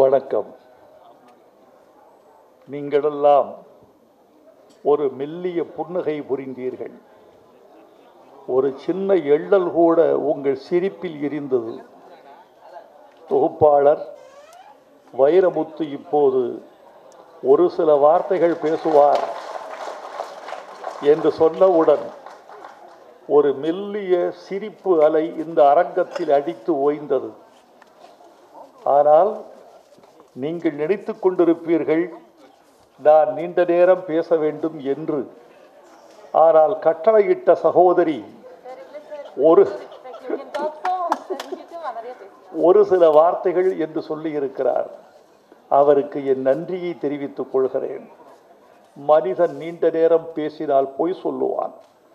வணக்கம் நீங்களெல்லாம் ஒரு மெல்லிய புன்னகை புரிந்தீர்கள் ஒரு சின்ன எள்ளல் கூட உங்கள் சிரிப்பில் இருந்தது தொகுப்பாளர் வைரமுத்து இப்போது ஒரு சில வார்த்தைகள் பேசுவார் என்று சொன்னவுடன் ஒரு மெல்லிய சிரிப்பு அலை இந்த அரங்கத்தில் அடித்து ஓய்ந்தது ஆனால் நீங்கள் நினைத்துக் கொண்டிருப்பீர்கள் நான் நீண்ட நேரம் பேச வேண்டும் என்று ஆனால் கட்டளையிட்ட சகோதரி ஒரு ஒரு சில வார்த்தைகள் என்று சொல்லி இருக்கிறார் அவருக்கு என் நன்றியை தெரிவித்துக் கொள்கிறேன் மனிதன் நீண்ட நேரம் பேசினால் பொய் சொல்லுவான்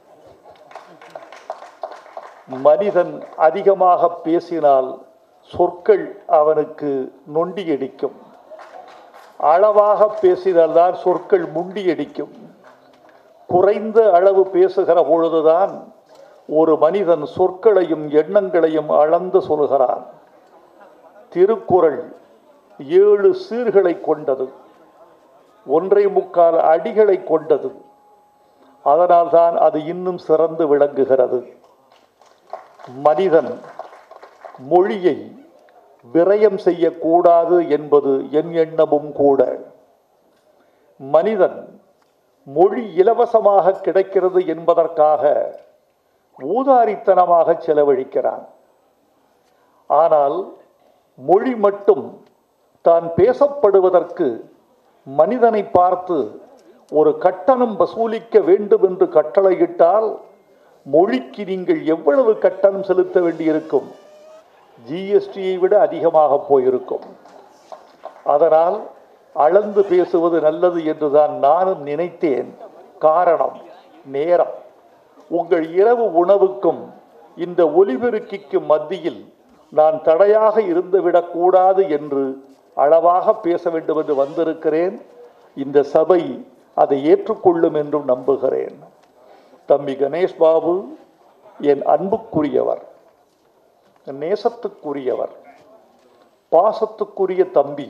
மனிதன் அதிகமாக பேசினால் சொற்கள் அவனுக்கு நொண்டியடிக்கும் அளவாக பேசினால்தான் சொற்கள் முண்டியடிக்கும் குறைந்த அளவு பேசுகிற பொழுதுதான் ஒரு மனிதன் சொற்களையும் எண்ணங்களையும் அளந்து சொல்கிறான் திருக்குறள் ஏழு சீர்களை கொண்டது ஒன்றை முக்கால் அடிகளை கொண்டது அதனால்தான் அது இன்னும் சிறந்து விளங்குகிறது மனிதன் மொழியை விரயம் செய்யக்கூடாது என்பது என் எண்ணமும் கூட மனிதன் மொழி இலவசமாக கிடைக்கிறது என்பதற்காக ஊதாரித்தனமாக செலவழிக்கிறான் ஆனால் மொழி மட்டும் தான் பேசப்படுவதற்கு மனிதனை பார்த்து ஒரு கட்டணம் வசூலிக்க வேண்டும் என்று கட்டளையிட்டால் மொழிக்கு நீங்கள் எவ்வளவு கட்டணம் செலுத்த வேண்டியிருக்கும் ஜிஎஸ்டியை விட அதிகமாக போயிருக்கும் அதனால் அளந்து பேசுவது நல்லது என்றுதான் நானும் நினைத்தேன் காரணம் நேரம் உங்கள் இரவு உணவுக்கும் இந்த ஒலிபெருக்கிக்கு மத்தியில் நான் தடையாக இருந்துவிடக்கூடாது என்று அளவாக பேச வேண்டும் என்று வந்திருக்கிறேன் இந்த சபை அதை ஏற்றுக்கொள்ளும் என்றும் நம்புகிறேன் தம்பி கணேஷ் பாபு என் அன்புக்குரியவர் நேசத்துக்குரியவர் பாசத்துக்குரிய தம்பி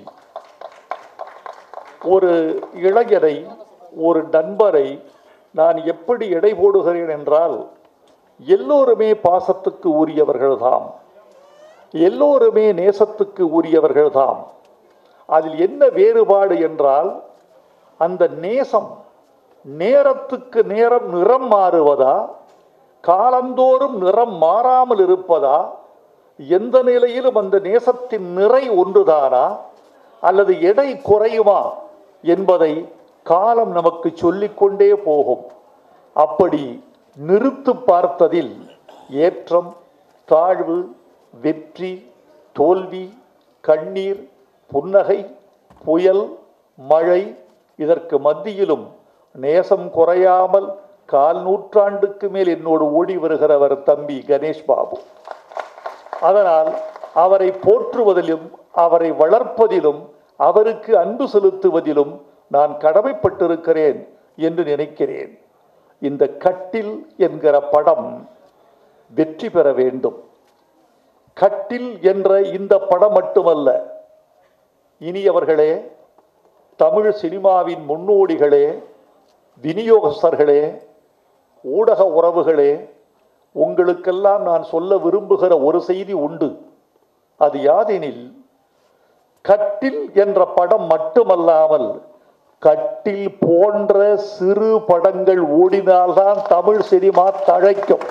ஒரு இளைஞரை ஒரு நண்பரை நான் எப்படி எடை போடுகிறேன் என்றால் எல்லோருமே பாசத்துக்கு உரியவர்கள்தாம் எல்லோருமே நேசத்துக்கு உரியவர்கள்தாம் அதில் என்ன வேறுபாடு என்றால் அந்த நேசம் நேரத்துக்கு நேரம் நிறம் மாறுவதா காலந்தோறும் நிறம் மாறாமல் இருப்பதா எந்த நிலையிலும் அந்த நேசத்தின் நிறை ஒன்றுதானா அல்லது எடை குறையுமா என்பதை காலம் நமக்கு சொல்லிக்கொண்டே போகும் அப்படி நிறுத்து பார்த்ததில் ஏற்றம் தாழ்வு வெற்றி தோல்வி கண்ணீர் புன்னகை புயல் மழை இதற்கு மத்தியிலும் நேசம் குறையாமல் கால் நூற்றாண்டுக்கு மேல் என்னோடு ஓடி வருகிறவர் தம்பி கணேஷ் பாபு அதனால் அவரை போற்றுவதிலும் அவரை வளர்ப்பதிலும் அவருக்கு அன்பு செலுத்துவதிலும் நான் கடமைப்பட்டிருக்கிறேன் என்று நினைக்கிறேன் இந்த கட்டில் என்கிற படம் வெற்றி பெற வேண்டும் கட்டில் என்ற இந்த படம் மட்டுமல்ல இனியவர்களே தமிழ் சினிமாவின் முன்னோடிகளே விநியோகஸ்தர்களே ஊடக உறவுகளே உங்களுக்கெல்லாம் நான் சொல்ல விரும்புகிற ஒரு செய்தி உண்டு அது யாதெனில் கட்டில் என்ற படம் மட்டுமல்லாமல் கட்டில் போன்ற சிறு படங்கள் ஓடினால்தான் தமிழ் சினிமா தழைக்கும்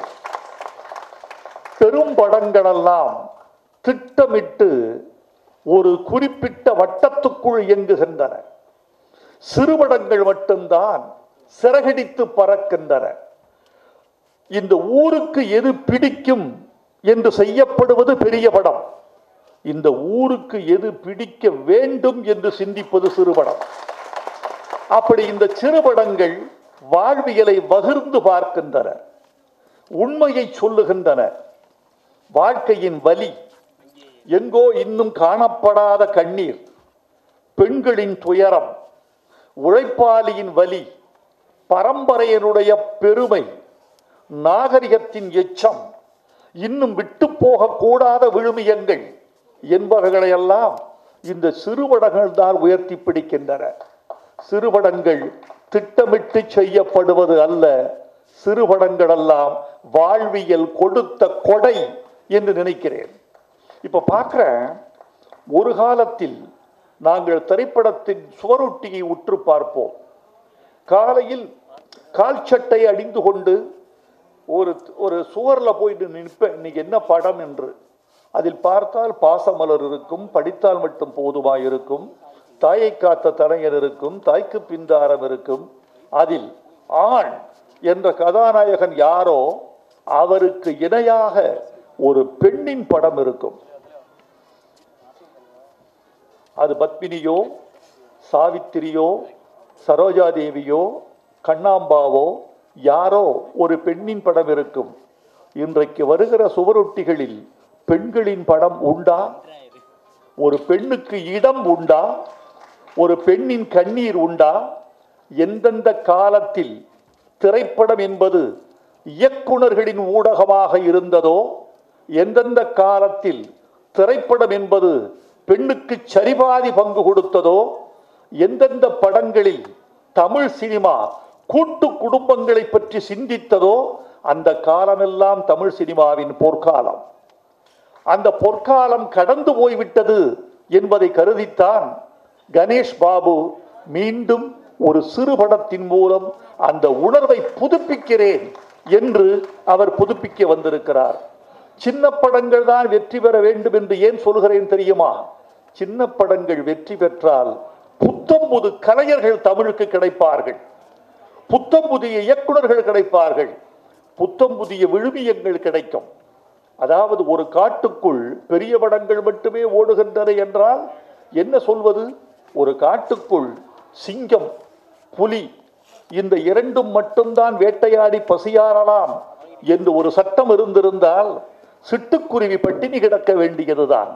பெரும் படங்களெல்லாம் திட்டமிட்டு ஒரு குறிப்பிட்ட வட்டத்துக்குள் இயங்குகின்றன சிறுபடங்கள் மட்டும்தான் சிறகடித்து பறக்கின்றன இந்த ஊருக்கு எது பிடிக்கும் என்று செய்யப்படுவது பெரிய படம் இந்த ஊருக்கு எது பிடிக்க வேண்டும் என்று சிந்திப்பது சிறுபடம் அப்படி இந்த சிறுபடங்கள் வாழ்வியலை வகிர்ந்து பார்க்கின்றன உண்மையை சொல்லுகின்றன வாழ்க்கையின் வலி எங்கோ இன்னும் காணப்படாத கண்ணீர் பெண்களின் துயரம் உழைப்பாளியின் வலி பரம்பரையினுடைய பெருமை நாகரிகத்தின் எச்சம் இன்னும் விட்டு போகக்கூடாத விழுமியங்கள் என்பவர்களையெல்லாம் இந்த சிறுபடங்கள் தான் உயர்த்தி பிடிக்கின்றன சிறுபடங்கள் திட்டமிட்டு செய்யப்படுவது அல்ல சிறுபடங்கள் எல்லாம் வாழ்வியல் கொடுத்த கொடை என்று நினைக்கிறேன் இப்ப பார்க்கிறேன் ஒரு காலத்தில் நாங்கள் திரைப்படத்தின் சுவரொட்டியை உற்று பார்ப்போம் காலையில் கால் சட்டை அணிந்து கொண்டு ஒரு ஒரு சுவர்ல போயிட்டு நிற்பேன் இன்னைக்கு என்ன படம் என்று அதில் பார்த்தால் பாசமலர் இருக்கும் படித்தால் மட்டும் போதுமா இருக்கும் தாயை காத்த தனையர் இருக்கும் தாய்க்கு பிந்தாரம் இருக்கும் அதில் ஆண் என்ற கதாநாயகன் யாரோ அவருக்கு இணையாக ஒரு பெண்ணின் படம் இருக்கும் அது பத்மினியோ சாவித்திரியோ சரோஜா தேவியோ கண்ணாம்பாவோ யாரோ ஒரு பெண்ணின் படம் இருக்கும் இன்றைக்கு வருகிற சுவரொட்டிகளில் பெண்களின் படம் உண்டா ஒரு பெண்ணுக்கு இடம் உண்டா ஒரு பெண்ணின் கண்ணீர் உண்டா எந்தெந்த காலத்தில் திரைப்படம் என்பது இயக்குனர்களின் ஊடகமாக இருந்ததோ எந்தெந்த காலத்தில் திரைப்படம் என்பது பெண்ணுக்கு சரிபாதி பங்கு கொடுத்ததோ எந்தெந்த படங்களில் தமிழ் சினிமா கூட்டு குடும்பங்களை பற்றி சிந்தித்ததோ அந்த காலமெல்லாம் தமிழ் சினிமாவின் பொற்காலம் அந்த பொற்காலம் கடந்து போய்விட்டது என்பதை கருதித்தான் கணேஷ் பாபு மீண்டும் ஒரு சிறு படத்தின் மூலம் அந்த உணர்வை புதுப்பிக்கிறேன் என்று அவர் புதுப்பிக்க வந்திருக்கிறார் சின்ன படங்கள் தான் வெற்றி பெற வேண்டும் என்று ஏன் சொல்கிறேன் தெரியுமா சின்ன படங்கள் வெற்றி பெற்றால் புத்தம் புது கலைஞர்கள் தமிழுக்கு கிடைப்பார்கள் புத்தம் புதிய இயக்குனர்கள் கிடைப்பார்கள் புத்தம் புதிய விழுமியங்கள் கிடைக்கும் அதாவது ஒரு காட்டுக்குள் பெரிய படங்கள் மட்டுமே ஓடுகின்றன என்றால் என்ன சொல்வது ஒரு காட்டுக்குள் சிங்கம் புலி இந்த இரண்டும் மட்டும்தான் வேட்டையாடி பசியாறலாம் என்று ஒரு சட்டம் இருந்திருந்தால் சிட்டுக்குருவி பட்டினி கிடக்க வேண்டியதுதான்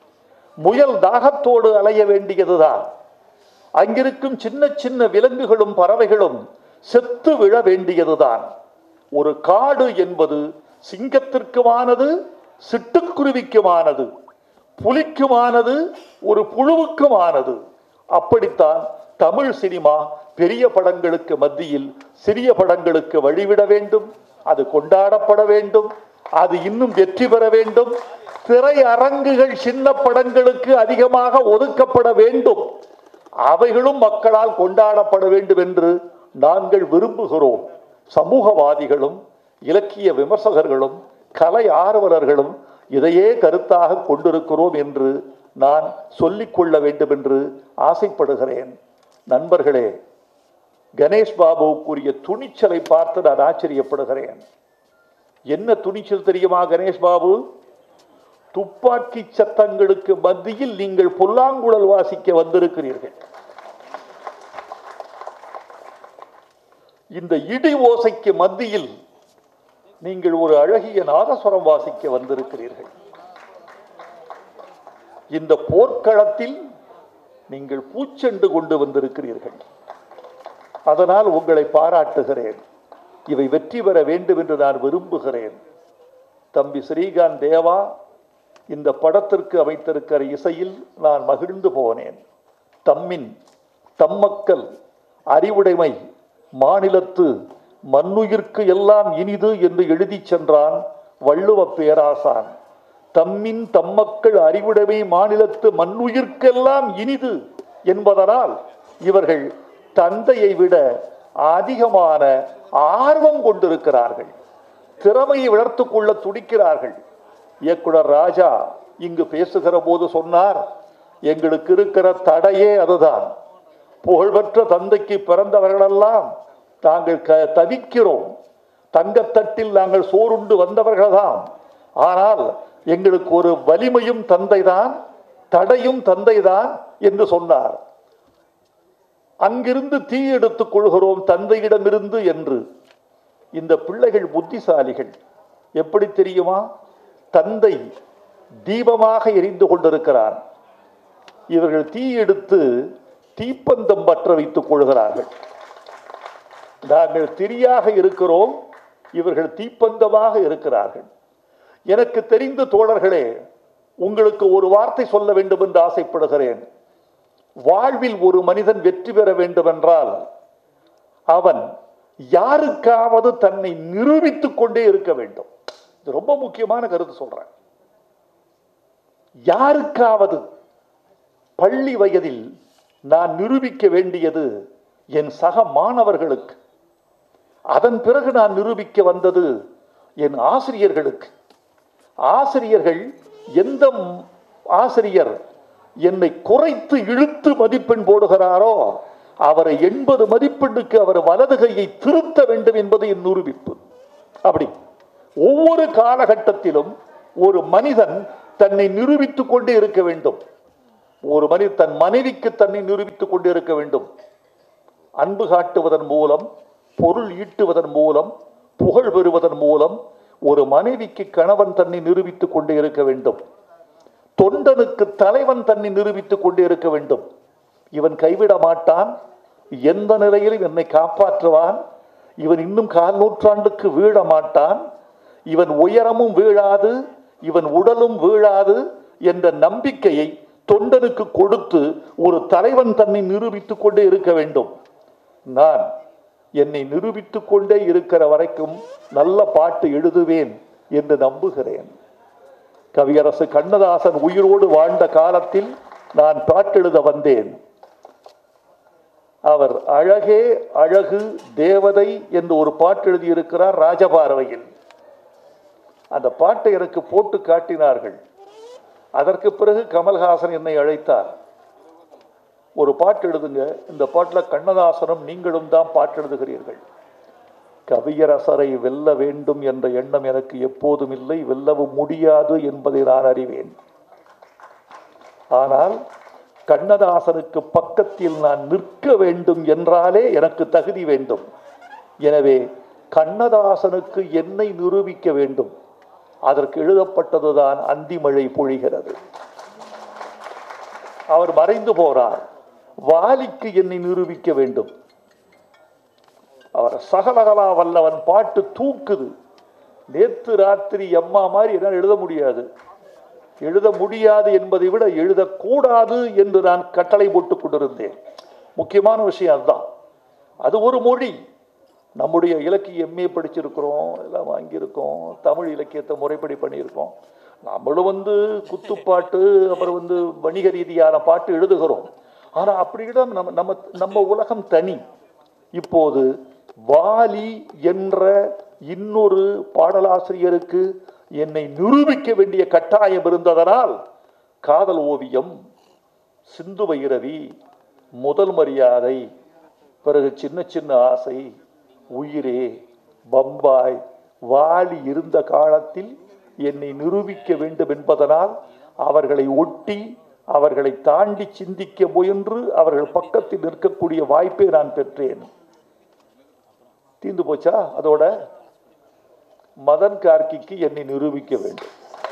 முயல் தாகத்தோடு அலைய வேண்டியதுதான் அங்கிருக்கும் சின்ன சின்ன விலங்குகளும் பறவைகளும் செத்து விழ வேண்டியதுதான் ஒரு காடு என்பது சிங்கத்திற்குமானது சிட்டுக்குருவிக்குமானது புலிக்குமானது ஒரு புழுவுக்குமானது அப்படித்தான் தமிழ் சினிமா பெரிய படங்களுக்கு மத்தியில் சிறிய படங்களுக்கு வழிவிட வேண்டும் அது கொண்டாடப்பட வேண்டும் அது இன்னும் வெற்றி பெற வேண்டும் திரையரங்குகள் சின்ன படங்களுக்கு அதிகமாக ஒதுக்கப்பட வேண்டும் அவைகளும் மக்களால் கொண்டாடப்பட வேண்டும் என்று நாங்கள் விரும்புகிறோம் சமூகவாதிகளும் இலக்கிய விமர்சகர்களும் கலை ஆர்வலர்களும் இதையே கருத்தாக கொண்டிருக்கிறோம் என்று நான் சொல்லிக் கொள்ள வேண்டும் என்று ஆசைப்படுகிறேன் நண்பர்களே கணேஷ் பாபுவுக்குரிய துணிச்சலை பார்த்து நான் ஆச்சரியப்படுகிறேன் என்ன துணிச்சல் தெரியுமா கணேஷ் பாபு துப்பாக்கி சத்தங்களுக்கு மத்தியில் நீங்கள் புல்லாங்குழல் வாசிக்க வந்திருக்கிறீர்கள் இந்த இடி ஓசைக்கு மத்தியில் நீங்கள் ஒரு அழகிய நாதஸ்வரம் வாசிக்க வந்திருக்கிறீர்கள் இந்த போர்க்களத்தில் நீங்கள் பூச்செண்டு கொண்டு வந்திருக்கிறீர்கள் அதனால் உங்களை பாராட்டுகிறேன் இவை வெற்றி பெற வேண்டும் என்று நான் விரும்புகிறேன் தம்பி ஸ்ரீகாந்த் தேவா இந்த படத்திற்கு அமைத்திருக்கிற இசையில் நான் மகிழ்ந்து போனேன் தம்மின் தம்மக்கள் அறிவுடைமை மாநிலத்து மண்ணுயிர்க்கு எல்லாம் இனிது என்று எழுதிச் சென்றான் வள்ளுவ பேராசான் தம்மின் தம்மக்கள் அறிவுடைமை மாநிலத்து மண்ணுயிர்க்கெல்லாம் இனிது என்பதனால் இவர்கள் தந்தையை விட அதிகமான ஆர்வம் கொண்டிருக்கிறார்கள் திறமையை வளர்த்துக் கொள்ள துடிக்கிறார்கள் இயக்குனர் ராஜா இங்கு பேசுகிற போது சொன்னார் எங்களுக்கு இருக்கிற தடையே அதுதான் புகழ்பெற்ற தந்தைக்கு பிறந்தவர்களெல்லாம் நாங்கள் க தவிக்கிறோம் தங்கத்தட்டில் நாங்கள் சோறுண்டு வந்தவர்கள்தான் ஆனால் எங்களுக்கு ஒரு வலிமையும் தந்தைதான் தடையும் தந்தைதான் என்று சொன்னார் அங்கிருந்து தீ எடுத்துக் கொள்கிறோம் தந்தையிடமிருந்து என்று இந்த பிள்ளைகள் புத்திசாலிகள் எப்படி தெரியுமா தந்தை தீபமாக எரிந்து கொண்டிருக்கிறார் இவர்கள் தீ எடுத்து தீப்பந்தம் பற்ற வைத்துக் கொள்கிறார்கள் நாங்கள் திரியாக இருக்கிறோம் இவர்கள் தீப்பந்தமாக இருக்கிறார்கள் எனக்கு தெரிந்த தோழர்களே உங்களுக்கு ஒரு வார்த்தை சொல்ல வேண்டும் என்று ஆசைப்படுகிறேன் வாழ்வில் ஒரு மனிதன் வெற்றி பெற வேண்டும் என்றால் அவன் யாருக்காவது தன்னை நிரூபித்துக் கொண்டே இருக்க வேண்டும் இது ரொம்ப முக்கியமான கருத்து சொல்றேன் யாருக்காவது பள்ளி வயதில் நான் நிரூபிக்க வேண்டியது என் சக மாணவர்களுக்கு அதன் பிறகு நான் நிரூபிக்க வந்தது என் ஆசிரியர்களுக்கு ஆசிரியர்கள் எந்த ம்- ஆசிரியர் என்னை குறைத்து இழுத்து மதிப்பெண் போடுகிறாரோ அவரை எண்பது மதிப்பெண்ணுக்கு அவர் வலது கையை திருத்த வேண்டும் என்பது என் நிரூபிப்பு அப்படி ஒவ்வொரு காலகட்டத்திலும் ஒரு மனிதன் தன்னை நிரூபித்துக் கொண்டே இருக்க வேண்டும் ஒரு மனிதன் தன் மனைவிக்கு தன்னை நிரூபித்துக் கொண்டே இருக்க வேண்டும் அன்பு காட்டுவதன் மூலம் பொருள் ஈட்டுவதன் மூலம் புகழ் பெறுவதன் மூலம் ஒரு மனைவிக்கு கணவன் தன்னை நிரூபித்துக் கொண்டே இருக்க வேண்டும் தொண்டனுக்கு தலைவன் தன்னை நிரூபித்துக் கொண்டே இருக்க வேண்டும் இவன் கைவிட மாட்டான் எந்த நிலையிலும் என்னை காப்பாற்றுவான் இவன் இன்னும் கால் நூற்றாண்டுக்கு வீழ மாட்டான் இவன் உயரமும் வீழாது இவன் உடலும் வீழாது என்ற நம்பிக்கையை தொண்டனுக்கு கொடுத்து ஒரு தலைவன் தன்னை நிரூபித்துக் கொண்டே இருக்க வேண்டும் நான் என்னை நிரூபித்துக் கொண்டே இருக்கிற வரைக்கும் நல்ல பாட்டு எழுதுவேன் என்று நம்புகிறேன் கவியரசு கண்ணதாசன் உயிரோடு வாழ்ந்த காலத்தில் நான் பாட்டெழுத வந்தேன் அவர் அழகே அழகு தேவதை என்று ஒரு பாட்டு எழுதியிருக்கிறார் ராஜபார்வையில் அந்த பாட்டை எனக்கு போட்டு காட்டினார்கள் அதற்கு பிறகு கமல்ஹாசன் என்னை அழைத்தார் ஒரு பாட்டு எழுதுங்க இந்த பாட்டில் கண்ணதாசனும் நீங்களும் தான் பாட்டு எழுதுகிறீர்கள் கவியரசரை வெல்ல வேண்டும் என்ற எண்ணம் எனக்கு எப்போதும் இல்லை வெல்லவும் முடியாது என்பதை நான் அறிவேன் ஆனால் கண்ணதாசனுக்கு பக்கத்தில் நான் நிற்க வேண்டும் என்றாலே எனக்கு தகுதி வேண்டும் எனவே கண்ணதாசனுக்கு என்னை நிரூபிக்க வேண்டும் அதற்கு எழுதப்பட்டதுதான் அந்திமழை பொழிகிறது அவர் மறைந்து போறார் வாலிக்கு என்னை நிரூபிக்க வேண்டும் அவர் சகலகலா வல்லவன் பாட்டு தூக்குது நேத்து ராத்திரி அம்மா மாதிரி என்னால் எழுத முடியாது எழுத முடியாது என்பதை விட எழுதக்கூடாது என்று நான் கட்டளை போட்டுக் கொண்டிருந்தேன் முக்கியமான விஷயம் அதுதான் அது ஒரு மொழி நம்முடைய இலக்கிய எம்ஏ படிச்சிருக்கிறோம் எல்லாம் வாங்கியிருக்கோம் தமிழ் இலக்கியத்தை முறைப்படி பண்ணியிருக்கோம் நம்மளும் வந்து குத்துப்பாட்டு அப்புறம் வந்து வணிக ரீதியான பாட்டு எழுதுகிறோம் ஆனால் அப்படியிடம் நம்ம நம்ம நம்ம உலகம் தனி இப்போது வாலி என்ற இன்னொரு பாடலாசிரியருக்கு என்னை நிரூபிக்க வேண்டிய கட்டாயம் இருந்ததனால் காதல் ஓவியம் சிந்து பைரவி முதல் மரியாதை பிறகு சின்ன சின்ன ஆசை உயிரே பம்பாய் வாலி இருந்த காலத்தில் என்னை நிரூபிக்க வேண்டும் என்பதனால் அவர்களை ஒட்டி அவர்களை தாண்டி சிந்திக்க முயன்று அவர்கள் பக்கத்தில் நிற்கக்கூடிய வாய்ப்பை நான் பெற்றேன் தீந்து போச்சா அதோட மதன் கார்கிக்கு என்னை நிரூபிக்க வேண்டும்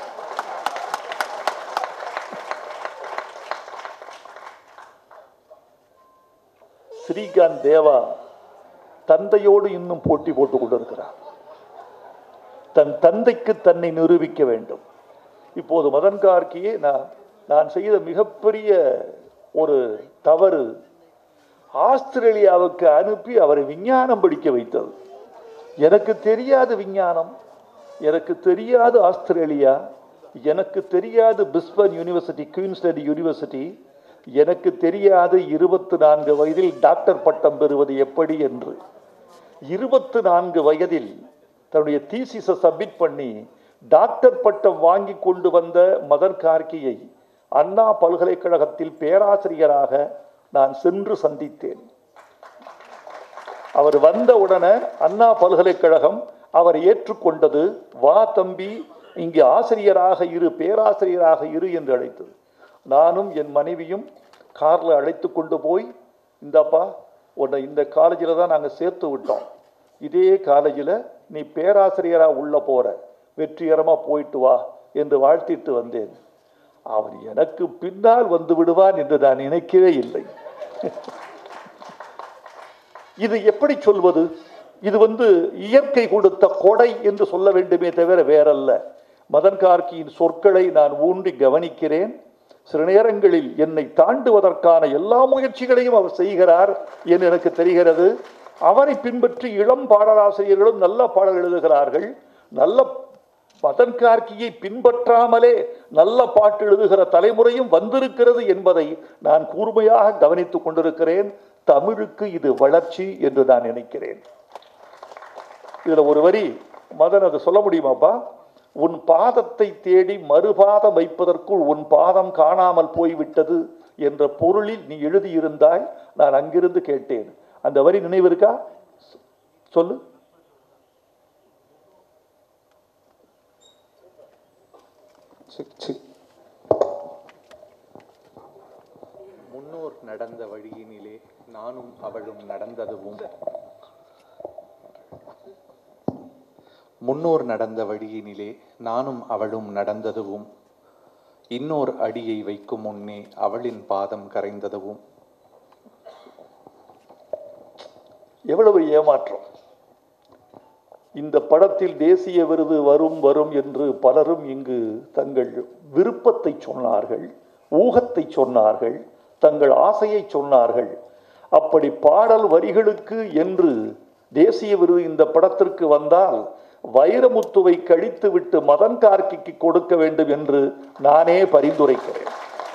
ஸ்ரீகாந்த் தேவா தந்தையோடு இன்னும் போட்டி போட்டுக் கொண்டிருக்கிறார் தன் தந்தைக்கு தன்னை நிரூபிக்க வேண்டும் இப்போது மதன் கார்கியை நான் நான் செய்த மிகப்பெரிய ஒரு தவறு ஆஸ்திரேலியாவுக்கு அனுப்பி அவரை விஞ்ஞானம் படிக்க வைத்தது எனக்கு தெரியாது விஞ்ஞானம் எனக்கு தெரியாது ஆஸ்திரேலியா எனக்கு தெரியாது பிஸ்பன் யூனிவர்சிட்டி குயின்ஸ்லேண்ட் யூனிவர்சிட்டி எனக்கு தெரியாது இருபத்தி நான்கு வயதில் டாக்டர் பட்டம் பெறுவது எப்படி என்று இருபத்தி நான்கு வயதில் தன்னுடைய தீசிஸை சப்மிட் பண்ணி டாக்டர் பட்டம் வாங்கி கொண்டு வந்த மதர் கார்கியை அண்ணா பல்கலைக்கழகத்தில் பேராசிரியராக நான் சென்று சந்தித்தேன் அவர் வந்த உடனே அண்ணா பல்கலைக்கழகம் அவர் ஏற்றுக்கொண்டது வா தம்பி இங்கு ஆசிரியராக இரு பேராசிரியராக இரு என்று அழைத்தது நானும் என் மனைவியும் காரில் அழைத்து கொண்டு போய் இந்தாப்பா உன்னை இந்த காலேஜில் தான் நாங்கள் சேர்த்து விட்டோம் இதே காலேஜில் நீ பேராசிரியராக உள்ள போற வெற்றிகரமாக போயிட்டு வா என்று வாழ்த்திட்டு வந்தேன் அவர் எனக்கு பின்னால் வந்து விடுவான் என்று நான் நினைக்கவே இல்லை இது எப்படி சொல்வது இது வந்து இயற்கை கொடுத்த கொடை என்று சொல்ல வேண்டுமே தவிர வேறல்ல மதன் கார்கியின் சொற்களை நான் ஊன்றி கவனிக்கிறேன் சில நேரங்களில் என்னை தாண்டுவதற்கான எல்லா முயற்சிகளையும் அவர் செய்கிறார் என்று எனக்கு தெரிகிறது அவரை பின்பற்றி இளம் பாடலாசிரியர்களும் நல்ல பாடல் எழுதுகிறார்கள் நல்ல மதன் கார்கியை பின்பற்றாமலே நல்ல பாட்டு எழுதுகிற தலைமுறையும் வந்திருக்கிறது என்பதை நான் கூர்மையாக கவனித்துக் கொண்டிருக்கிறேன் தமிழுக்கு இது வளர்ச்சி என்று நான் நினைக்கிறேன் இதுல ஒரு வரி மதன் அதை சொல்ல முடியுமாப்பா உன் பாதத்தை தேடி மறுபாதம் வைப்பதற்குள் உன் பாதம் காணாமல் போய்விட்டது என்ற பொருளில் நீ எழுதியிருந்தாய் நான் அங்கிருந்து கேட்டேன் அந்த வரி நினைவு இருக்கா சொல்லு முன்னோர் நடந்த வழியினிலே நானும் அவளும் நடந்ததுவும் முன்னோர் நடந்த வழியினிலே நானும் அவளும் நடந்ததுவும் இன்னோர் அடியை வைக்கும் முன்னே அவளின் பாதம் கரைந்ததுவும் எவ்வளவு ஏமாற்றம் இந்த படத்தில் தேசிய விருது வரும் வரும் என்று பலரும் இங்கு தங்கள் விருப்பத்தை சொன்னார்கள் ஊகத்தை சொன்னார்கள் தங்கள் ஆசையை சொன்னார்கள் அப்படி பாடல் வரிகளுக்கு என்று தேசிய விருது இந்த படத்திற்கு வந்தால் வைரமுத்துவை கழித்துவிட்டு மதன் கார்க்கிக்கு கொடுக்க வேண்டும் என்று நானே பரிந்துரைக்கிறேன்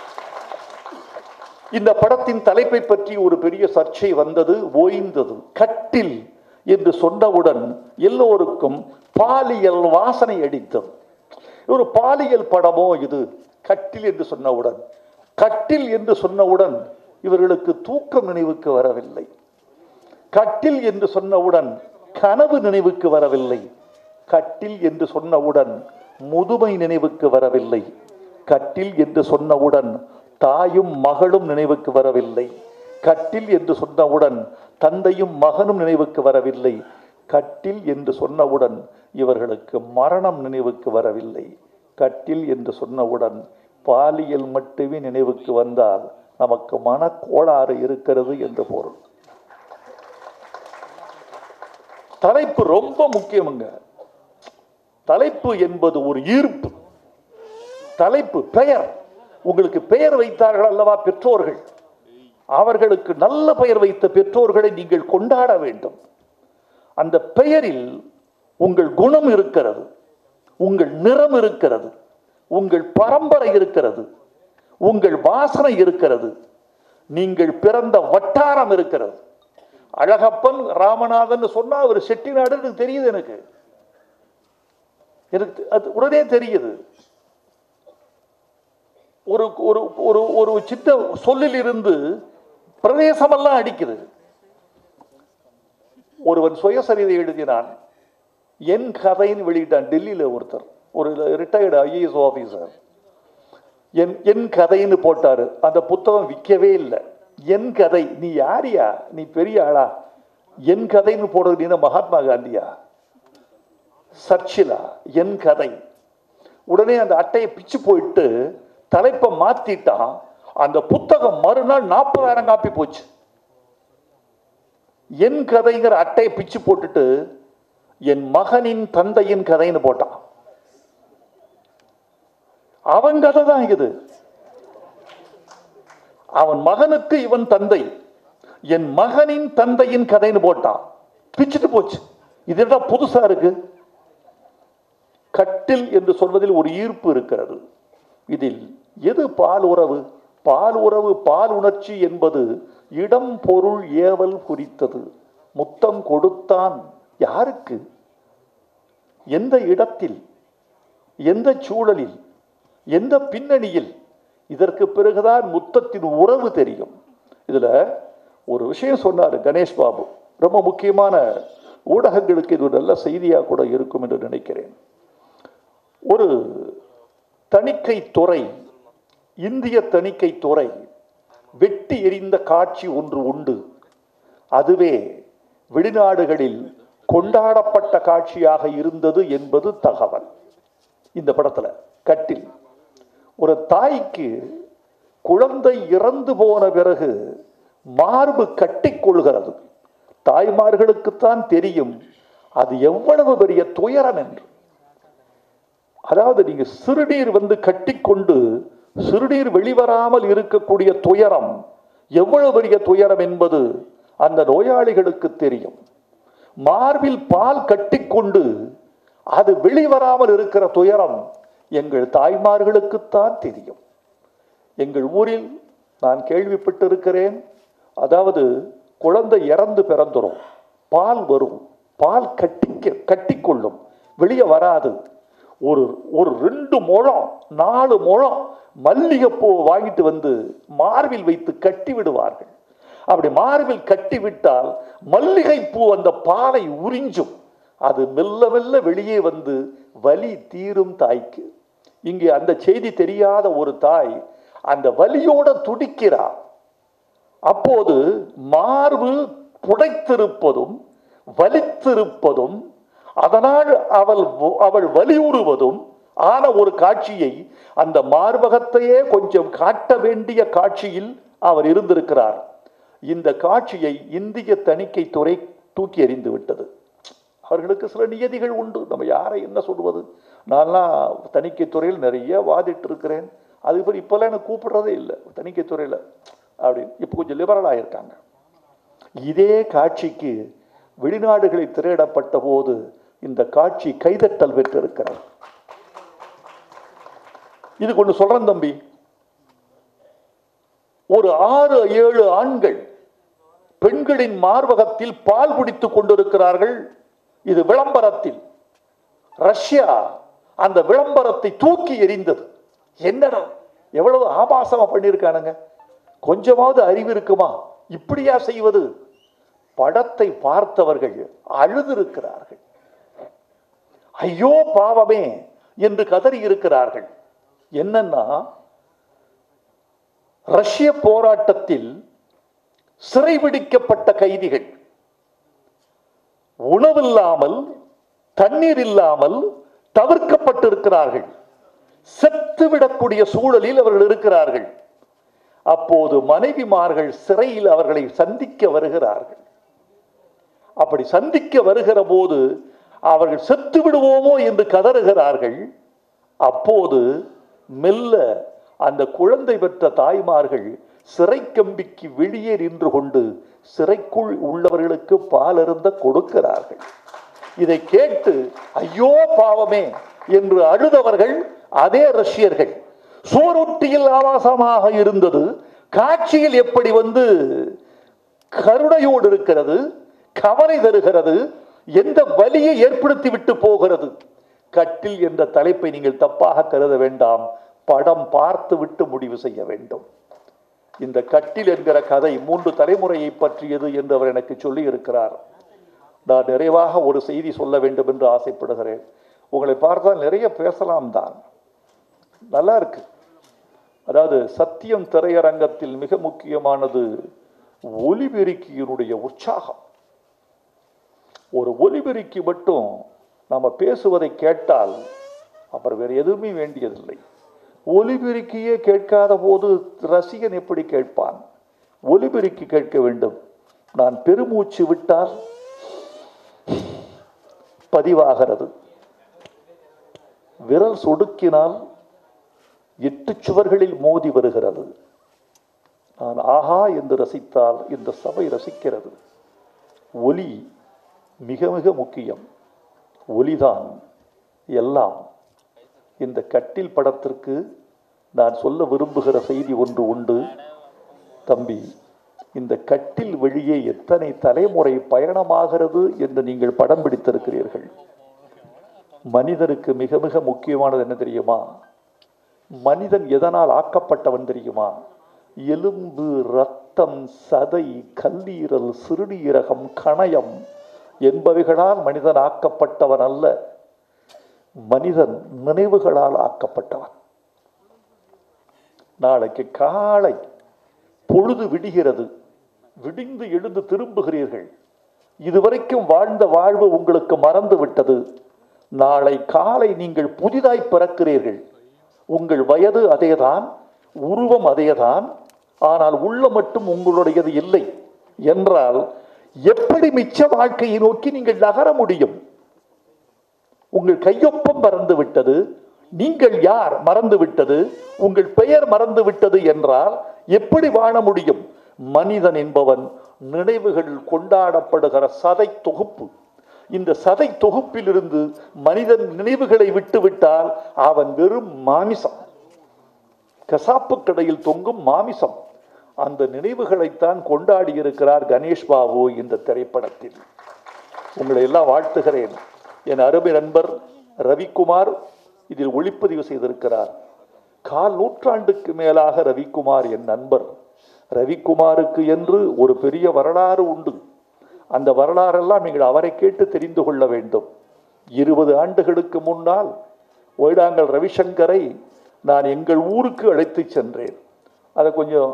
இந்த படத்தின் தலைப்பை பற்றி ஒரு பெரிய சர்ச்சை வந்தது ஓய்ந்தது கட்டில் என்று சொன்னவுடன் எல்லோருக்கும் பாலியல் வாசனை அடித்தது ஒரு பாலியல் படமோ இது கட்டில் என்று சொன்னவுடன் கட்டில் என்று சொன்னவுடன் இவர்களுக்கு தூக்கம் நினைவுக்கு வரவில்லை கட்டில் என்று சொன்னவுடன் கனவு நினைவுக்கு வரவில்லை கட்டில் என்று சொன்னவுடன் முதுமை நினைவுக்கு வரவில்லை கட்டில் என்று சொன்னவுடன் தாயும் மகளும் நினைவுக்கு வரவில்லை கட்டில் என்று சொன்னவுடன் தந்தையும் மகனும் நினைவுக்கு வரவில்லை கட்டில் என்று சொன்னவுடன் இவர்களுக்கு மரணம் நினைவுக்கு வரவில்லை கட்டில் என்று சொன்னவுடன் பாலியல் மட்டுமே நினைவுக்கு வந்தால் நமக்கு மனக்கோளாறு இருக்கிறது என்று பொருள் தலைப்பு ரொம்ப முக்கியமுங்க தலைப்பு என்பது ஒரு ஈர்ப்பு தலைப்பு பெயர் உங்களுக்கு பெயர் வைத்தார்கள் அல்லவா பெற்றோர்கள் அவர்களுக்கு நல்ல பெயர் வைத்த பெற்றோர்களை நீங்கள் கொண்டாட வேண்டும் அந்த பெயரில் உங்கள் குணம் இருக்கிறது உங்கள் நிறம் இருக்கிறது உங்கள் பரம்பரை இருக்கிறது உங்கள் வாசனை இருக்கிறது நீங்கள் பிறந்த வட்டாரம் இருக்கிறது அழகப்பன் ராமநாதன் சொன்னா அவர் செட்டிநாடுன்னு தெரியுது எனக்கு எனக்கு அது உடனே தெரியுது ஒரு ஒரு ஒரு ஒரு சின்ன சொல்லில் இருந்து பிரதேசமெல்லாம் அடிக்குது ஒருவன் சுயசரிதை எழுதினான் என் கதைன்னு வெளியிட்டான் டெல்லியில ஒருத்தர் ஒரு ரிட்டையர்டு ஐஏஎஸ் ஆபீசர் என் என் கதைன்னு போட்டாரு அந்த புத்தகம் விற்கவே இல்லை என் கதை நீ யாரியா நீ பெரிய ஆளா என் கதைன்னு போடுறது நீ மகாத்மா காந்தியா சர்ச்சிலா என் கதை உடனே அந்த அட்டையை பிச்சு போயிட்டு தலைப்பை மாத்திட்டான் அந்த புத்தகம் மறுநாள் நாற்பதாயிரம் காப்பி போச்சு என் கதைங்கிற அட்டையை பிச்சு போட்டுட்டு என் மகனின் தந்தையின் கதைன்னு போட்டான் அவன் கதை தான் இது அவன் மகனுக்கு இவன் தந்தை என் மகனின் தந்தையின் கதைன்னு போட்டான் பிச்சுட்டு போச்சு இது என்ன புதுசா இருக்கு கட்டில் என்று சொல்வதில் ஒரு ஈர்ப்பு இருக்கிறது இதில் எது பால் உறவு பால் உறவு பால் உணர்ச்சி என்பது இடம் பொருள் ஏவல் குறித்தது முத்தம் கொடுத்தான் யாருக்கு எந்த இடத்தில் எந்த சூழலில் எந்த பின்னணியில் இதற்கு பிறகுதான் முத்தத்தின் உறவு தெரியும் இதுல ஒரு விஷயம் சொன்னார் கணேஷ் பாபு ரொம்ப முக்கியமான ஊடகங்களுக்கு இது ஒரு நல்ல செய்தியாக கூட இருக்கும் என்று நினைக்கிறேன் ஒரு தணிக்கை துறை இந்திய தணிக்கை துறை வெட்டி எறிந்த காட்சி ஒன்று உண்டு அதுவே வெளிநாடுகளில் கொண்டாடப்பட்ட காட்சியாக இருந்தது என்பது தகவல் இந்த படத்துல கட்டில் ஒரு தாய்க்கு குழந்தை இறந்து போன பிறகு மார்பு கட்டிக்கொள்கிறது தாய்மார்களுக்குத்தான் தெரியும் அது எவ்வளவு பெரிய துயரம் என்று அதாவது நீங்க சிறுநீர் வந்து கட்டிக்கொண்டு சிறுநீர் வெளிவராமல் இருக்கக்கூடிய துயரம் எவ்வளவு பெரிய துயரம் என்பது அந்த நோயாளிகளுக்கு தெரியும் மார்பில் பால் கட்டிக்கொண்டு அது வெளிவராமல் இருக்கிற துயரம் எங்கள் தாய்மார்களுக்குத்தான் தெரியும் எங்கள் ஊரில் நான் கேள்விப்பட்டிருக்கிறேன் அதாவது குழந்தை இறந்து பிறந்துரும் பால் வரும் பால் கட்டிக்க கட்டிக்கொள்ளும் வெளியே வராது ஒரு ஒரு ரெண்டு முழம் நாலு முழம் மல்லிகைப்பூ வாங்கிட்டு வந்து மார்பில் வைத்து கட்டி விடுவார்கள் அப்படி மார்பில் கட்டி விட்டால் மல்லிகைப்பூ அந்த பாலை உறிஞ்சும் அது மெல்ல மெல்ல வெளியே வந்து வலி தீரும் தாய்க்கு இங்கே அந்த செய்தி தெரியாத ஒரு தாய் அந்த வலியோட துடிக்கிறார் அப்போது மார்பு புடைத்திருப்பதும் வலித்திருப்பதும் அதனால் அவள் அவள் வலியுறுவதும் ஆன ஒரு காட்சியை அந்த மார்பகத்தையே கொஞ்சம் காட்ட வேண்டிய காட்சியில் அவர் இருந்திருக்கிறார் இந்த காட்சியை இந்திய தணிக்கை துறை தூக்கி எறிந்து விட்டது அவர்களுக்கு சில நியதிகள் உண்டு நம்ம யாரை என்ன சொல்வது நான்லாம் தணிக்கை துறையில் நிறைய வாதிட்டு இருக்கிறேன் அது இப்போ இப்போல்லாம் எனக்கு கூப்பிடுறதே இல்லை தணிக்கை துறையில் அப்படி இப்போ கொஞ்சம் லிபரலாக இருக்காங்க இதே காட்சிக்கு வெளிநாடுகளில் திரையிடப்பட்ட போது இந்த காட்சி கைதட்டல் பெற்றிருக்கிறது இது கொண்டு சொல்றேன் தம்பி ஒரு ஆறு ஏழு ஆண்கள் பெண்களின் மார்பகத்தில் பால் குடித்துக் கொண்டிருக்கிறார்கள் இது விளம்பரத்தில் ரஷ்யா அந்த விளம்பரத்தை தூக்கி எறிந்தது என்னடா எவ்வளவு ஆபாசமா பண்ணியிருக்கானுங்க கொஞ்சமாவது அறிவு இருக்குமா இப்படியா செய்வது படத்தை பார்த்தவர்கள் அழுதிருக்கிறார்கள் ஐயோ பாவமே என்று கதறி இருக்கிறார்கள் என்னன்னா ரஷ்ய போராட்டத்தில் சிறைபிடிக்கப்பட்ட கைதிகள் உணவில்லாமல் தண்ணீர் இல்லாமல் தவிர்க்கப்பட்டிருக்கிறார்கள் செத்துவிடக்கூடிய சூழலில் அவர்கள் இருக்கிறார்கள் அப்போது மனைவிமார்கள் சிறையில் அவர்களை சந்திக்க வருகிறார்கள் அப்படி சந்திக்க வருகிற போது அவர்கள் செத்து விடுவோமோ என்று கதறுகிறார்கள் அப்போது மெல்ல அந்த குழந்தை பெற்ற தாய்மார்கள் சிறை கம்பிக்கு வெளியே நின்று கொண்டு சிறைக்குள் உள்ளவர்களுக்கு பால் அருந்த கொடுக்கிறார்கள் இதை கேட்டு ஐயோ பாவமே என்று அழுதவர்கள் அதே ரஷ்யர்கள் சோரொட்டியில் ஆபாசமாக இருந்தது காட்சியில் எப்படி வந்து கருணையோடு இருக்கிறது கவலை தருகிறது எந்த வலியை ஏற்படுத்தி விட்டு போகிறது கட்டில் என்ற தலைப்பை நீங்கள் தப்பாக கருத வேண்டாம் படம் பார்த்து விட்டு முடிவு செய்ய வேண்டும் இந்த கட்டில் என்கிற கதை மூன்று தலைமுறையை பற்றியது என்று அவர் எனக்கு சொல்லி இருக்கிறார் நான் நிறைவாக ஒரு செய்தி சொல்ல வேண்டும் என்று ஆசைப்படுகிறேன் உங்களை பார்த்தால் நிறைய பேசலாம் தான் நல்லா இருக்கு அதாவது சத்தியம் திரையரங்கத்தில் மிக முக்கியமானது ஒலிபெருக்கியினுடைய உற்சாகம் ஒரு ஒலிபெருக்கி மட்டும் நம்ம பேசுவதை கேட்டால் அப்புறம் வேறு எதுவுமே வேண்டியதில்லை ஒலிபெருக்கியே கேட்காத போது ரசிகன் எப்படி கேட்பான் ஒலிபெருக்கி கேட்க வேண்டும் நான் பெருமூச்சு விட்டால் பதிவாகிறது விரல் சொடுக்கினால் எட்டு சுவர்களில் மோதி வருகிறது நான் ஆஹா என்று ரசித்தால் இந்த சபை ரசிக்கிறது ஒலி மிக மிக முக்கியம் ஒலிதான் எல்லாம் இந்த கட்டில் படத்திற்கு நான் சொல்ல விரும்புகிற செய்தி ஒன்று உண்டு தம்பி இந்த கட்டில் வெளியே எத்தனை தலைமுறை பயணமாகிறது என்று நீங்கள் படம் பிடித்திருக்கிறீர்கள் மனிதனுக்கு மிக மிக முக்கியமானது என்ன தெரியுமா மனிதன் எதனால் ஆக்கப்பட்டவன் தெரியுமா எலும்பு ரத்தம் சதை கல்லீரல் சிறுநீரகம் கணயம் என்பவைகளால் மனிதன் ஆக்கப்பட்டவன் அல்ல மனிதன் நினைவுகளால் ஆக்கப்பட்டவன் நாளைக்கு காலை பொழுது விடுகிறது விடிந்து எழுந்து திரும்புகிறீர்கள் இதுவரைக்கும் வாழ்ந்த வாழ்வு உங்களுக்கு மறந்து விட்டது நாளை காலை நீங்கள் புதிதாய் பிறக்கிறீர்கள் உங்கள் வயது அதேதான் உருவம் அதேதான் ஆனால் உள்ள மட்டும் உங்களுடையது இல்லை என்றால் எப்படி மிச்ச வாழ்க்கையை நோக்கி நீங்கள் நகர முடியும் உங்கள் கையொப்பம் பறந்து விட்டது நீங்கள் யார் மறந்து விட்டது உங்கள் பெயர் மறந்து விட்டது என்றால் எப்படி வாழ முடியும் மனிதன் என்பவன் நினைவுகள் கொண்டாடப்படுகிற சதை தொகுப்பு இந்த சதை தொகுப்பிலிருந்து மனிதன் நினைவுகளை விட்டுவிட்டால் அவன் வெறும் மாமிசம் கசாப்பு கடையில் தொங்கும் மாமிசம் அந்த நினைவுகளைத்தான் கொண்டாடி இருக்கிறார் கணேஷ் பாபு இந்த திரைப்படத்தில் உங்களை எல்லாம் வாழ்த்துகிறேன் என் அருமை நண்பர் ரவிக்குமார் இதில் ஒளிப்பதிவு செய்திருக்கிறார் கால் நூற்றாண்டுக்கு மேலாக ரவிக்குமார் என் நண்பர் ரவிக்குமாருக்கு என்று ஒரு பெரிய வரலாறு உண்டு அந்த வரலாறெல்லாம் நீங்கள் அவரை கேட்டு தெரிந்து கொள்ள வேண்டும் இருபது ஆண்டுகளுக்கு முன்னால் ஒய்டாங்கல் ரவிசங்கரை நான் எங்கள் ஊருக்கு அழைத்து சென்றேன் அதை கொஞ்சம்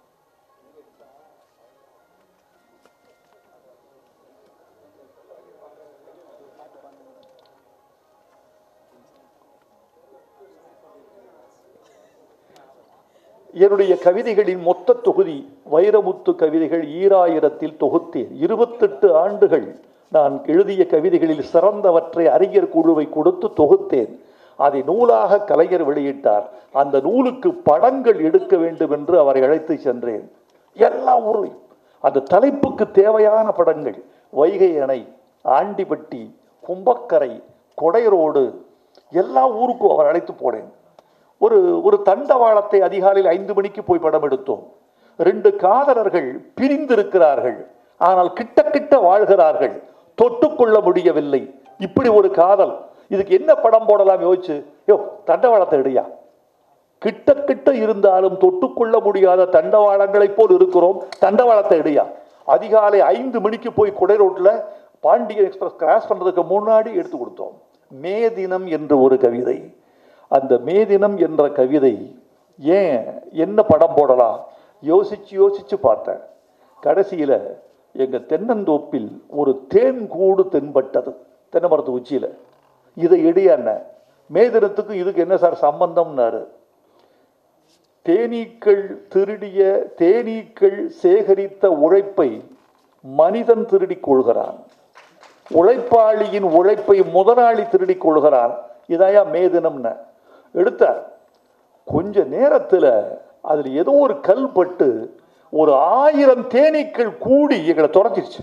என்னுடைய கவிதைகளின் மொத்த தொகுதி வைரமுத்து கவிதைகள் ஈராயிரத்தில் தொகுத்தேன் இருபத்தெட்டு ஆண்டுகள் நான் எழுதிய கவிதைகளில் சிறந்தவற்றை அறிஞர் குழுவை கொடுத்து தொகுத்தேன் அதை நூலாக கலைஞர் வெளியிட்டார் அந்த நூலுக்கு படங்கள் எடுக்க வேண்டும் என்று அவரை அழைத்து சென்றேன் எல்லா ஊர்லையும் அந்த தலைப்புக்கு தேவையான படங்கள் வைகை அணை ஆண்டிப்பட்டி கும்பக்கரை கொடைரோடு எல்லா ஊருக்கும் அவர் அழைத்து போனேன் ஒரு ஒரு தண்டவாளத்தை அதிகாலையில் ஐந்து மணிக்கு போய் படம் எடுத்தோம் ரெண்டு காதலர்கள் பிரிந்திருக்கிறார்கள் ஆனால் கிட்ட கிட்ட வாழ்கிறார்கள் தொட்டுக்கொள்ள முடியவில்லை இப்படி ஒரு காதல் இதுக்கு என்ன படம் போடலாம் யோசிச்சு யோ தண்டவாளத்தை எடுயா கிட்ட கிட்ட இருந்தாலும் தொட்டுக்கொள்ள முடியாத தண்டவாளங்களைப் போல் இருக்கிறோம் தண்டவாளத்தை எடுயா அதிகாலை ஐந்து மணிக்கு போய் குடை ரோட்ல பாண்டியன் எக்ஸ்பிரஸ் கிராஸ் பண்றதுக்கு முன்னாடி எடுத்து கொடுத்தோம் மே தினம் என்று ஒரு கவிதை அந்த மே தினம் என்ற கவிதை ஏன் என்ன படம் போடலாம் யோசிச்சு யோசிச்சு பார்த்தேன் கடைசியில எங்க தென்னந்தோப்பில் ஒரு தேன் கூடு தென்பட்டது தென்னை மரத்து உச்சியில இதை இடையான மே தினத்துக்கு இதுக்கு என்ன சார் சம்பந்தம்னாரு தேனீக்கள் திருடிய தேனீக்கள் சேகரித்த உழைப்பை மனிதன் திருடிக் கொள்கிறான் உழைப்பாளியின் உழைப்பை முதலாளி திருடிக் கொள்கிறான் இதாயா மே தினம்னு எடுத்தார் கொஞ்ச நேரத்துல அதுல ஏதோ ஒரு கல் பட்டு ஒரு ஆயிரம் தேனீக்கள் கூடி எங்களை துரத்திருச்சு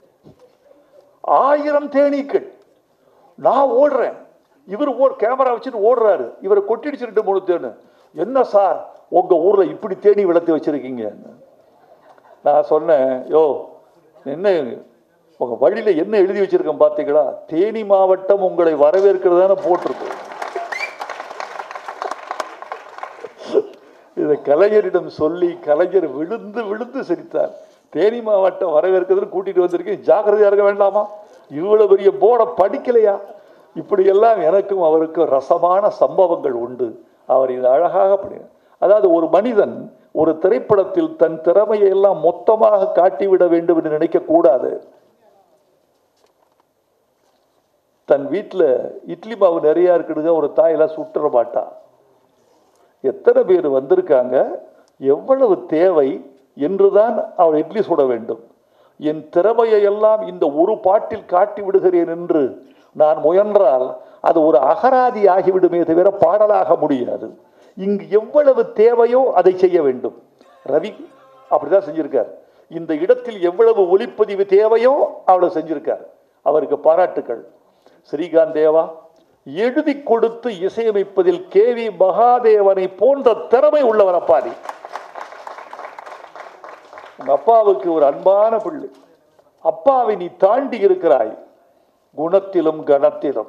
ஆயிரம் தேனீக்கள் நான் ஓடுறேன் இவர் ஓ கேமரா வச்சுட்டு ஓடுறாரு இவரை கொட்டிடுச்சு ரெண்டு மூணு தேனு என்ன சார் உங்க ஊர்ல இப்படி தேனி வளர்த்து வச்சிருக்கீங்க நான் சொன்னேன் யோ என்ன உங்க வழியில என்ன எழுதி வச்சிருக்கேன் பாத்தீங்களா தேனி மாவட்டம் உங்களை வரவேற்கிறதான போட்டிருக்கு இதை கலைஞரிடம் சொல்லி கலைஞர் விழுந்து விழுந்து சிரித்தார் தேனி மாவட்டம் வரவேற்கிறதுன்னு கூட்டிட்டு வந்திருக்கேன் ஜாக்கிரதையா இருக்க வேண்டாமா இவ்வளவு பெரிய போர்டை படிக்கலையா இப்படியெல்லாம் எனக்கும் அவருக்கும் ரசமான சம்பவங்கள் உண்டு அவர் இது அழகாக படி அதாவது ஒரு மனிதன் ஒரு திரைப்படத்தில் தன் திறமையை எல்லாம் மொத்தமாக காட்டிவிட வேண்டும் என்று நினைக்க கூடாது தன் வீட்டில் இட்லி மாவு நிறைய இருக்குதுங்க ஒரு தாயெல்லாம் சுட்டுற மாட்டா எத்தனை பேர் வந்திருக்காங்க எவ்வளவு தேவை என்றுதான் அவர் இட்லி சுட வேண்டும் என் திறமையை எல்லாம் இந்த ஒரு பாட்டில் காட்டி விடுகிறேன் என்று நான் முயன்றால் அது ஒரு அகராதி ஆகிவிடுமே தவிர பாடலாக முடியாது இங்கு எவ்வளவு தேவையோ அதை செய்ய வேண்டும் ரவி அப்படிதான் செஞ்சிருக்கார் இந்த இடத்தில் எவ்வளவு ஒளிப்பதிவு தேவையோ அவ்வளவு செஞ்சிருக்கார் அவருக்கு பாராட்டுக்கள் ஸ்ரீகாந்த் தேவா எழுதி கொடுத்து இசையமைப்பதில் கே வி மகாதேவனை போன்ற திறமை உள்ளவர் அப்பாடி உங்க அப்பாவுக்கு ஒரு அன்பான பிள்ளை அப்பாவை நீ தாண்டி இருக்கிறாய் குணத்திலும் கணத்திலும்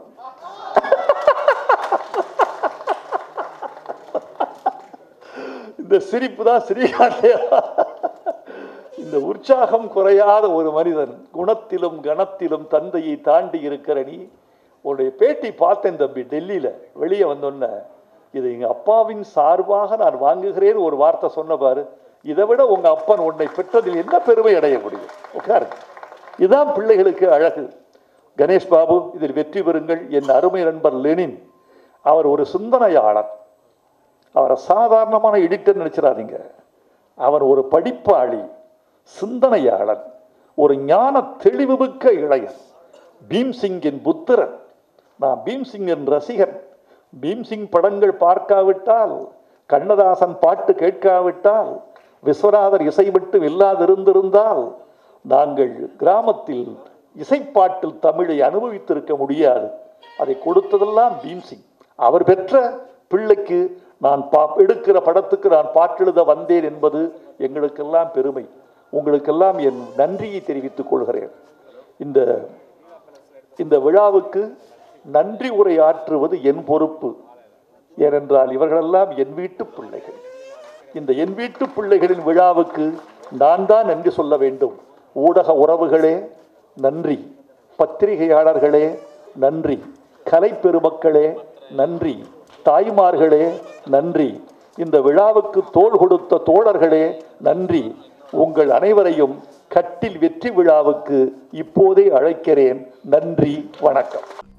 இந்த சிரிப்பு தான் ஸ்ரீகாந்த் தேவா இந்த உற்சாகம் குறையாத ஒரு மனிதன் குணத்திலும் கணத்திலும் தந்தையை தாண்டி இருக்கிற நீ உன்னுடைய பேட்டி பார்த்தேன் தம்பி டெல்லியில வெளியே வந்தோன்ன இது எங்க அப்பாவின் சார்பாக நான் வாங்குகிறேன் ஒரு வார்த்தை சொன்ன பாரு இதை விட உங்க அப்பன் உன்னை பெற்றதில் என்ன பெருமை அடைய முடியும் உட்காரு இதுதான் பிள்ளைகளுக்கு அழகு கணேஷ் பாபு இதில் வெற்றி பெறுங்கள் என் அருமை நண்பர் லெனின் அவர் ஒரு சிந்தனையாளர் அவரை சாதாரணமான எடிட்டர் நினைச்சிடாதீங்க அவர் ஒரு படிப்பாளி சிந்தனையாளர் ஒரு ஞான தெளிவுமிக்க இளையர் பீம்சிங்கின் புத்திரன் நான் பீம்சிங்கின் ரசிகன் பீம்சிங் படங்கள் பார்க்காவிட்டால் கண்ணதாசன் பாட்டு கேட்காவிட்டால் விஸ்வநாதர் இசை மட்டும் இல்லாதிருந்திருந்தால் நாங்கள் கிராமத்தில் இசைப்பாட்டில் தமிழை அனுபவித்திருக்க முடியாது அதை கொடுத்ததெல்லாம் பீம்சிங் அவர் பெற்ற பிள்ளைக்கு நான் பா எடுக்கிற படத்துக்கு நான் பாட்டெழுத வந்தேன் என்பது எங்களுக்கெல்லாம் பெருமை உங்களுக்கெல்லாம் என் நன்றியை தெரிவித்துக் கொள்கிறேன் இந்த இந்த விழாவுக்கு நன்றி உரை ஆற்றுவது என் பொறுப்பு ஏனென்றால் இவர்களெல்லாம் என் வீட்டு பிள்ளைகள் இந்த என் வீட்டு பிள்ளைகளின் விழாவுக்கு நான் தான் நன்றி சொல்ல வேண்டும் ஊடக உறவுகளே நன்றி பத்திரிகையாளர்களே நன்றி கலை பெருமக்களே நன்றி தாய்மார்களே நன்றி இந்த விழாவுக்கு தோள் கொடுத்த தோழர்களே நன்றி உங்கள் அனைவரையும் கட்டில் வெற்றி விழாவுக்கு இப்போதே அழைக்கிறேன் நன்றி வணக்கம்